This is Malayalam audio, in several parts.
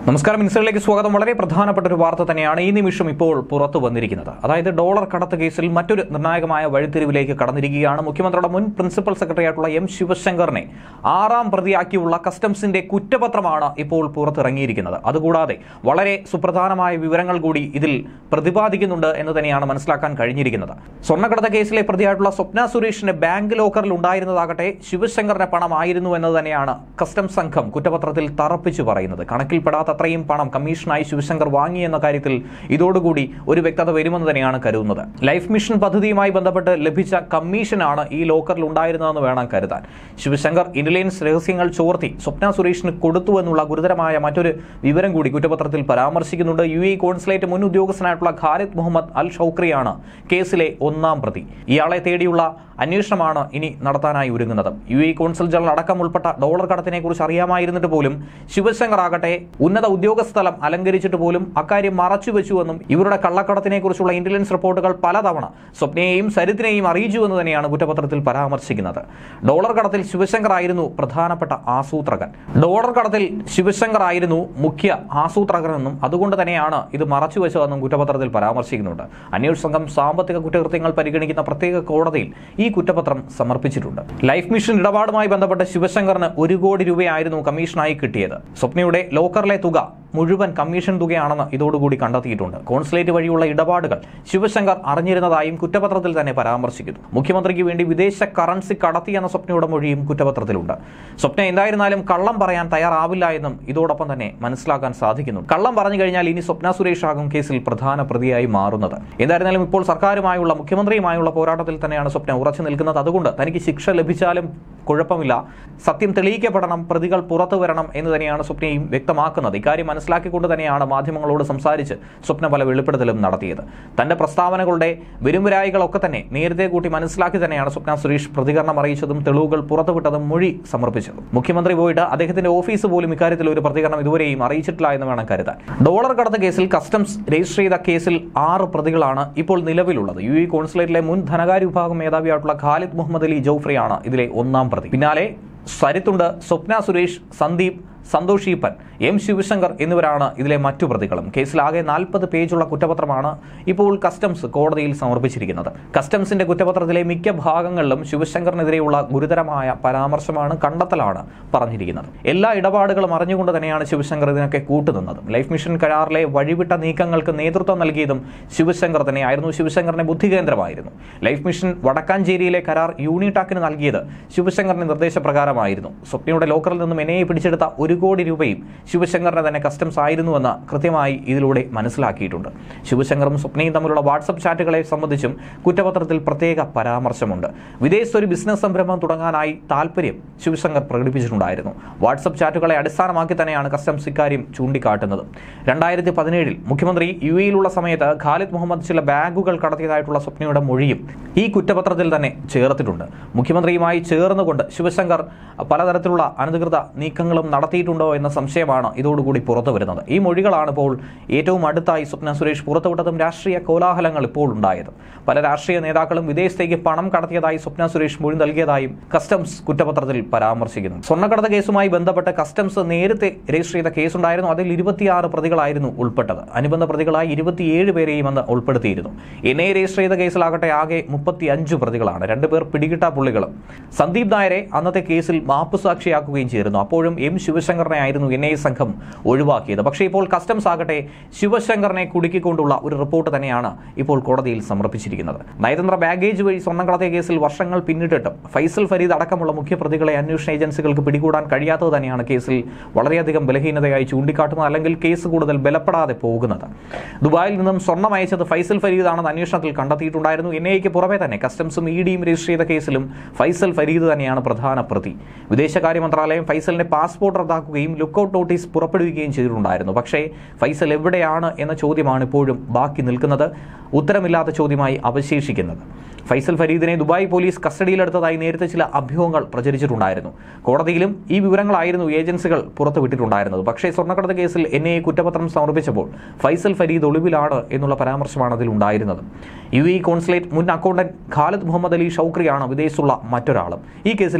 നമസ്കാരം മിനിസ്റ്ററിലേക്ക് സ്വാഗതം വളരെ പ്രധാനപ്പെട്ട ഒരു വാർത്ത തന്നെയാണ് ഈ നിമിഷം ഇപ്പോൾ പുറത്തു വന്നിരിക്കുന്നത് അതായത് ഡോളർ കടത്ത് കേസിൽ മറ്റൊരു നിർണായകമായ വഴിത്തിരിവിലേക്ക് കടന്നിരിക്കുകയാണ് മുഖ്യമന്ത്രിയുടെ മുൻ പ്രിൻസിപ്പൽ സെക്രട്ടറി ആയിട്ടുള്ള എം ശിവശങ്കറിനെ ആറാം പ്രതിയാക്കിയുള്ള കസ്റ്റംസിന്റെ കുറ്റപത്രമാണ് ഇപ്പോൾ പുറത്തിറങ്ങിയിരിക്കുന്നത് അതുകൂടാതെ വളരെ സുപ്രധാനമായ വിവരങ്ങൾ കൂടി ഇതിൽ പ്രതിപാദിക്കുന്നുണ്ട് എന്ന് തന്നെയാണ് മനസ്സിലാക്കാൻ കഴിഞ്ഞിരിക്കുന്നത് സ്വർണ്ണക്കടത്ത് കേസിലെ പ്രതിയായിട്ടുള്ള സ്വപ്ന സുരേഷിന്റെ ബാങ്ക് ലോക്കറിൽ ഉണ്ടായിരുന്നതാകട്ടെ ശിവശങ്കറിന്റെ പണമായിരുന്നു എന്നത് തന്നെയാണ് കസ്റ്റംസ് സംഘം കുറ്റപത്രത്തിൽ തറപ്പിച്ചു പറയുന്നത് കണക്കിൽപ്പെടാത്ത അത്രയും പണം കമ്മീഷനായി ശിവശങ്കർ വാങ്ങി എന്ന കാര്യത്തിൽ ഇതോടുകൂടി ഒരു വ്യക്തത വരുമെന്ന് തന്നെയാണ് കരുതുന്നത് ലൈഫ് മിഷൻ പദ്ധതിയുമായി ബന്ധപ്പെട്ട് ലഭിച്ച കമ്മീഷനാണ് ഈ ലോക്കറിൽ ഉണ്ടായിരുന്നതെന്ന് വേണം കരുതാൻ ശിവശങ്കർ ഇന്റലിജൻസ് രഹസ്യങ്ങൾ ചോർത്തി സ്വപ്ന സുരേഷിന് കൊടുത്തു എന്നുള്ള ഗുരുതരമായ മറ്റൊരു വിവരം കൂടി കുറ്റപത്രത്തിൽ പരാമർശിക്കുന്നുണ്ട് യു എ കോൺസുലേറ്റ് മുൻ ഉദ്യോഗസ്ഥനായിട്ടുള്ള ഖാലിദ് മുഹമ്മദ് അൽ ഷൌക്രിയാണ് കേസിലെ ഒന്നാം പ്രതി ഇയാളെ തേടിയുള്ള അന്വേഷണമാണ് ഇനി നടത്താനായി ഒരുങ്ങുന്നത് യു എ കോൺസുൽ ജനറൽ അടക്കം ഉൾപ്പെട്ട ഡോളർ കടത്തിനെ കുറിച്ച് അറിയാമായിരുന്നിട്ട് പോലും ശിവശങ്കർ ആകട്ടെ ഉന്നത ഉദ്യോഗസ്ഥ സ്ഥലം അലങ്കരിച്ചിട്ട് പോലും അക്കാര്യം മറച്ചുവെച്ചുവെന്നും ഇവരുടെ കള്ളക്കടത്തിനെ കുറിച്ചുള്ള ഇന്റലിജൻസ് റിപ്പോർട്ടുകൾ പലതവണ സ്വപ്നയെയും സരിത്തിനെയും അറിയിച്ചു എന്ന് തന്നെയാണ് കുറ്റപത്രത്തിൽ പരാമർശിക്കുന്നത് ഡോളർ കടത്തിൽ ശിവശങ്കർ ആയിരുന്നു പ്രധാനപ്പെട്ട ആസൂത്രകൻ ഡോളർ കടത്തിൽ ശിവശങ്കർ ആയിരുന്നു മുഖ്യ ആസൂത്രകനെന്നും അതുകൊണ്ട് തന്നെയാണ് ഇത് മറച്ചുവെച്ചതെന്നും കുറ്റപത്രത്തിൽ പരാമർശിക്കുന്നുണ്ട് അന്വേഷണ സംഘം സാമ്പത്തിക കുറ്റകൃത്യങ്ങൾ പരിഗണിക്കുന്ന പ്രത്യേക കോടതിയിൽ ഈ കുറ്റപത്രം സമർപ്പിച്ചിട്ടുണ്ട് ലൈഫ് മിഷൻ ഇടപാടുമായി ബന്ധപ്പെട്ട് ശിവശങ്കറിന് ഒരു കോടി രൂപയായിരുന്നു കമ്മീഷനായി കിട്ടിയത് സ്വപ്നയുടെ ലോക്കറിലെ തുക മുഴുവൻ കമ്മീഷൻ തുകയാണെന്ന് ഇതോടുകൂടി കണ്ടെത്തിയിട്ടുണ്ട് കോൺസുലേറ്റ് വഴിയുള്ള ഇടപാടുകൾ ശിവശങ്കർ അറിഞ്ഞിരുന്നതായും കുറ്റപത്രത്തിൽ തന്നെ പരാമർശിക്കുന്നു മുഖ്യമന്ത്രിക്ക് വേണ്ടി വിദേശ കറൻസി കടത്തിയെന്ന സ്വപ്നയുടെ മൊഴിയും കുറ്റപത്രത്തിലുണ്ട് സ്വപ്ന എന്തായിരുന്നാലും കള്ളം പറയാൻ തയ്യാറാവില്ല എന്നും ഇതോടൊപ്പം തന്നെ മനസ്സിലാക്കാൻ സാധിക്കുന്നു കള്ളം പറഞ്ഞു കഴിഞ്ഞാൽ ഇനി സ്വപ്ന സുരേഷ് ആകും കേസിൽ പ്രധാന പ്രതിയായി മാറുന്നത് എന്തായിരുന്നാലും ഇപ്പോൾ സർക്കാരുമായുള്ള മുഖ്യമന്ത്രിയുമായുള്ള പോരാട്ടത്തിൽ തന്നെയാണ് സ്വപ്ന ഉറച്ചു നിൽക്കുന്നത് അതുകൊണ്ട് തനിക്ക് ശിക്ഷ ലഭിച്ചാലും കുഴപ്പമില്ല സത്യം തെളിയിക്കപ്പെടണം പ്രതികൾ പുറത്തു വരണം എന്ന് തന്നെയാണ് സ്വപ്നയും വ്യക്തമാക്കുന്നത് ഇക്കാര്യം മനസ്സിലാക്കിക്കൊണ്ട് തന്നെയാണ് മാധ്യമങ്ങളോട് സംസാരിച്ച് സ്വപ്ന പല വെളിപ്പെടുത്തലും നടത്തിയത് തന്റെ പ്രസ്താവനകളുടെ വരുംവരായികളൊക്കെ തന്നെ നേരത്തെ കൂട്ടി മനസ്സിലാക്കി തന്നെയാണ് സ്വപ്ന സുരേഷ് പ്രതികരണം അറിയിച്ചതും തെളിവുകൾ പുറത്തുവിട്ടതും മൊഴി സമർപ്പിച്ചതും മുഖ്യമന്ത്രി പോയിട്ട് അദ്ദേഹത്തിന്റെ ഓഫീസ് പോലും ഇക്കാര്യത്തിൽ ഒരു പ്രതികരണം ഇതുവരെയും അറിയിച്ചിട്ടില്ല എന്ന് വേണം കരുതാൻ ഡോളർ കടത്ത് കേസിൽ കസ്റ്റംസ് രജിസ്റ്റർ ചെയ്ത കേസിൽ ആറ് പ്രതികളാണ് ഇപ്പോൾ നിലവിലുള്ളത് യു ഇ കോൺസുലേറ്റിലെ മുൻ ധനകാര്യ വിഭാഗം മേധാവിയായിട്ടുള്ള ഖാലിദ് മുഹമ്മദ് അലി ജൌഫ്രിയാണ് ഇതിലെ ഒന്നാം പ്രതി പിന്നാലെ സരിത്തുണ്ട് സ്വപ്ന സുരേഷ് സന്ദീപ് സന്തോഷ് ഈപ്പൻ എം ശിവശങ്കർ എന്നിവരാണ് ഇതിലെ മറ്റു പ്രതികളും കേസിലാകെ നാൽപ്പത് പേജുള്ള കുറ്റപത്രമാണ് ഇപ്പോൾ കസ്റ്റംസ് കോടതിയിൽ സമർപ്പിച്ചിരിക്കുന്നത് കസ്റ്റംസിന്റെ കുറ്റപത്രത്തിലെ മിക്ക ഭാഗങ്ങളിലും ശിവശങ്കറിനെതിരെയുള്ള ഗുരുതരമായ പരാമർശമാണ് കണ്ടെത്തലാണ് പറഞ്ഞിരിക്കുന്നത് എല്ലാ ഇടപാടുകളും അറിഞ്ഞുകൊണ്ട് തന്നെയാണ് ശിവശങ്കർ ഇതിനൊക്കെ കൂട്ടുനിന്നത് ലൈഫ് മിഷൻ കരാറിലെ വഴിവിട്ട നീക്കങ്ങൾക്ക് നേതൃത്വം നൽകിയതും ശിവശങ്കർ തന്നെയായിരുന്നു ശിവശങ്കറിന്റെ ബുദ്ധികേന്ദ്രമായിരുന്നു ലൈഫ് മിഷൻ വടക്കാഞ്ചേരിയിലെ കരാർ യൂണിടാക്കിന് നൽകിയത് ശിവശങ്കറിന്റെ നിർദ്ദേശപ്രകാരമായിരുന്നു സ്വപ്നയുടെ ലോക്കറിൽ നിന്നും എന്നെ പിടിച്ചെടുത്ത ഒരു കോടി രൂപയും ശിവശങ്കറിന് തന്നെ കസ്റ്റംസ് ആയിരുന്നുവെന്ന് കൃത്യമായി ഇതിലൂടെ മനസ്സിലാക്കിയിട്ടുണ്ട് ശിവശങ്കറും സ്വപ്നയും തമ്മിലുള്ള വാട്സപ്പ് ചാറ്റുകളെ സംബന്ധിച്ചും കുറ്റപത്രത്തിൽ പ്രത്യേക പരാമർശമുണ്ട് വിദേശത്ത് ഒരു ബിസിനസ് സംരംഭം തുടങ്ങാനായി താല്പര്യം ശിവശങ്കർ പ്രകടിപ്പിച്ചിട്ടുണ്ടായിരുന്നു വാട്സപ്പ് ചാറ്റുകളെ അടിസ്ഥാനമാക്കി തന്നെയാണ് കസ്റ്റംസ് ഇക്കാര്യം ചൂണ്ടിക്കാട്ടുന്നത് രണ്ടായിരത്തി പതിനേഴിൽ മുഖ്യമന്ത്രി യു എയിലുള്ള സമയത്ത് ഖാലിദ് മുഹമ്മദ് ചില ബാഗുകൾ കടത്തിയതായിട്ടുള്ള സ്വപ്നയുടെ മൊഴിയും ഈ കുറ്റപത്രത്തിൽ തന്നെ ചേർത്തിട്ടുണ്ട് മുഖ്യമന്ത്രിയുമായി ചേർന്നുകൊണ്ട് ശിവശങ്കർ പലതരത്തിലുള്ള അനധികൃത നീക്കങ്ങളും നടത്തിയിട്ടുണ്ടോ എന്ന സംശയമാണ് ഇതോടുകൂടി പുറത്തു വരുന്നത് ഈ മൊഴികളാണ് ഇപ്പോൾ ഏറ്റവും അടുത്തായി സ്വപ്ന സുരേഷ് പുറത്തുവിട്ടതും രാഷ്ട്രീയ കോലാഹലങ്ങൾ ഇപ്പോൾ ഉണ്ടായത് പല രാഷ്ട്രീയ നേതാക്കളും വിദേശത്തേക്ക് പണം കടത്തിയതായി സ്വപ്ന സുരേഷ് മൊഴി നൽകിയതായും കസ്റ്റംസ് കുറ്റപത്രത്തിൽ പരാമർശിക്കുന്നു സ്വർണ്ണക്കടത്ത് കേസുമായി ബന്ധപ്പെട്ട് കസ്റ്റംസ് നേരത്തെ രജിസ്റ്റർ ചെയ്ത കേസുണ്ടായിരുന്നു അതിൽ ഇരുപത്തിയാറ് പ്രതികളായിരുന്നു ഉൾപ്പെട്ടത് അനുബന്ധ പ്രതികളായി ഇരുപത്തിയേഴ് പേരെയും അന്ന് ഉൾപ്പെടുത്തിയിരുന്നു എൻ ഐ രജിസ്റ്റർ ചെയ്ത കേസിലാകട്ടെ ആകെ മുപ്പത്തി അഞ്ച് പ്രതികളാണ് രണ്ടുപേർ പിടികിട്ടാ പുള്ളികളും സന്ദീപ് നായരെ അന്നത്തെ കേസിൽ മാപ്പ് സാക്ഷിയാക്കുകയും ചെയ്തിരുന്നു അപ്പോഴും എം ശിവശങ്കറിനെ ആയിരുന്നു എൻ ഐ സംഘം ഒഴിവാക്കിയത് പക്ഷേ ഇപ്പോൾ കസ്റ്റംസ് ആകട്ടെ ശിവശങ്കറിനെ കുടുക്കിക്കൊണ്ടുള്ള ഒരു റിപ്പോർട്ട് തന്നെയാണ് ഇപ്പോൾ കോടതിയിൽ സമർപ്പിച്ചിരിക്കുന്നത് നയതന്ത്ര ബാഗേജ് വഴി സ്വർണ്ണം കടത്തിയ കേസിൽ വർഷങ്ങൾ പിന്നിട്ടിട്ടും ഫൈസൽ ഫരീദ് അടക്കമുള്ള മുഖ്യപ്രതികളെ അന്വേഷണ ഏജൻസികൾക്ക് പിടികൂടാൻ കഴിയാത്തത് തന്നെയാണ് കേസിൽ വളരെയധികം ബലഹീനതയായി ചൂണ്ടിക്കാട്ടുന്നത് അല്ലെങ്കിൽ കേസ് കൂടുതൽ ബലപ്പെടാതെ പോകുന്നത് ദുബായിൽ നിന്നും സ്വർണ്ണം അയച്ചത് ഫൈസൽ ഫരീദാണെന്ന് അന്വേഷണത്തിൽ കണ്ടെത്തിയിട്ടുണ്ടായിരുന്നു എൻ ഐക്ക് പുറമെ തന്നെ കസ്റ്റംസും ഇ ഡിയും രജിസ്റ്റർ ചെയ്ത കേസിലും ഫൈസൽ ഫരീദ് തന്നെയാണ് പ്രധാന പ്രതി വിദേശകാര്യ മന്ത്രാലയം ഫൈസലിന്റെ പാസ്പോർട്ട് റദ്ദാക്കുകയും ലുക്കൌട്ട് നോട്ടീസ് പുറപ്പെടുവിക്കുകയും ചെയ്തിട്ടുണ്ടായിരുന്നു പക്ഷേ ഫൈസൽ എവിടെയാണ് എന്ന ചോദ്യമാണ് ഇപ്പോഴും ബാക്കി നിൽക്കുന്നത് ഉത്തരമില്ലാത്ത ചോദ്യമായി അവശേഷിക്കുന്നത് ഫൈസൽ ഫരീദിനെ ദുബായ് പോലീസ് കസ്റ്റഡിയിലെടുത്തതായി നേരത്തെ ചില അഭ്യൂഹങ്ങൾ പ്രചരിച്ചിട്ടുണ്ടായിരുന്നു കോടതിയിലും ഈ വിവരങ്ങളായിരുന്നു ഏജൻസികൾ പുറത്തുവിട്ടിട്ടുണ്ടായിരുന്നത് പക്ഷേ സ്വർണ്ണക്കടത്ത് കേസിൽ എൻ ഐ കുറ്റപത്രം സമർപ്പിച്ചപ്പോൾ ഫൈസൽ ഫരീദ് ഒളിവിലാണ് എന്നുള്ള പരാമർശമാണ് അതിലുണ്ടായിരുന്നത് യു ഇ കോൺസുലേറ്റ് മുൻ അക്കൗണ്ടന്റ് ഖാലിദ് മുഹമ്മദ് അലി ഷൌക്രിയാണ് വിദേശത്തുള്ള മറ്റൊരാളും ഈ കേസിലെ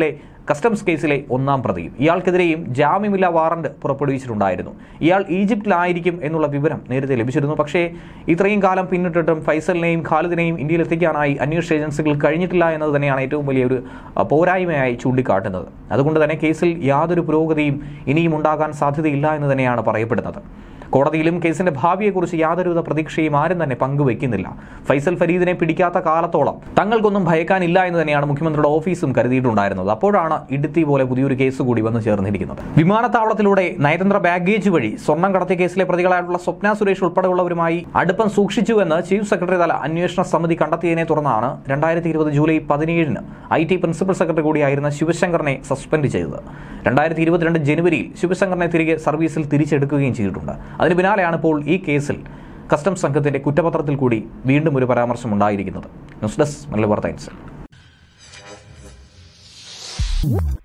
കസ്റ്റംസ് കേസിലെ ഒന്നാം പ്രതിയും ഇയാൾക്കെതിരെയും ജാമ്യമില്ലാ വാറണ്ട് പുറപ്പെടുവിച്ചിട്ടുണ്ടായിരുന്നു ഇയാൾ ഈജിപ്തിലായിരിക്കും എന്നുള്ള വിവരം നേരത്തെ ലഭിച്ചിരുന്നു പക്ഷേ ഇത്രയും കാലം പിന്നിട്ടിട്ടും ഫൈസലിനെയും ഖാലിദിനെയും ഇന്ത്യയിൽ എത്തിക്കാനായി അന്വേഷണ ഏജൻസികൾ കഴിഞ്ഞിട്ടില്ല എന്നത് തന്നെയാണ് ഏറ്റവും വലിയൊരു അഹ്, പോരായ്മയായി ചൂണ്ടിക്കാട്ടുന്നത് അതുകൊണ്ട് തന്നെ കേസിൽ യാതൊരു പുരോഗതിയും ഇനിയും ഉണ്ടാകാൻ സാധ്യതയില്ല എന്ന് തന്നെയാണ് പറയപ്പെടുന്നത് കോടതിയിലും കേസിന്റെ ഭാവിയെക്കുറിച്ച് യാതൊരുവിധ പ്രതീക്ഷയും ആരും തന്നെ പങ്കുവെക്കുന്നില്ല ഫൈസൽ ഫരീദിനെ പിടിക്കാത്ത കാലത്തോളം തങ്ങൾക്കൊന്നും ഭയക്കാനില്ല എന്ന് തന്നെയാണ് മുഖ്യമന്ത്രിയുടെ ഓഫീസും കരുതിയിട്ടുണ്ടായിരുന്നത് അപ്പോഴാണ് ഇടുത്തി പോലെ പുതിയൊരു കേസ് കൂടി വന്നു ചേർന്നിരിക്കുന്നത് വിമാനത്താവളത്തിലൂടെ നയതന്ത്ര ബാഗേജ് വഴി സ്വർണം കടത്തിയ കേസിലെ പ്രതികളായിട്ടുള്ള സ്വപ്ന സുരേഷ് ഉൾപ്പെടെയുള്ളവരുമായി അടുപ്പം സൂക്ഷിച്ചുവെന്ന് ചീഫ് സെക്രട്ടറി തല അന്വേഷണ സമിതി കണ്ടെത്തിയതിനെ തുടർന്നാണ് രണ്ടായിരത്തി ഇരുപത് ജൂലൈ പതിനേഴിന് ഐ ടി പ്രിൻസിപ്പൽ സെക്രട്ടറി കൂടിയായിരുന്ന ശിവശങ്കറിനെ സസ്പെൻഡ് ചെയ്തത് രണ്ടായിരത്തി ഇരുപത്തിരണ്ട് ജനുവരിയിൽ ശിവശങ്കറിനെ തിരികെ സർവീസിൽ തിരിച്ചെടുക്കുകയും ചെയ്തിട്ടുണ്ട് അതിന് പിന്നാലെയാണ് ഇപ്പോൾ ഈ കേസിൽ കസ്റ്റംസ് സംഘത്തിന്റെ കുറ്റപത്രത്തിൽ കൂടി വീണ്ടും ഒരു പരാമർശം ഉണ്ടായിരിക്കുന്നത് ന്യൂസ് ഡെസ്ക് മലയാളി വാർത്ത ഇൻസൈറ്റ്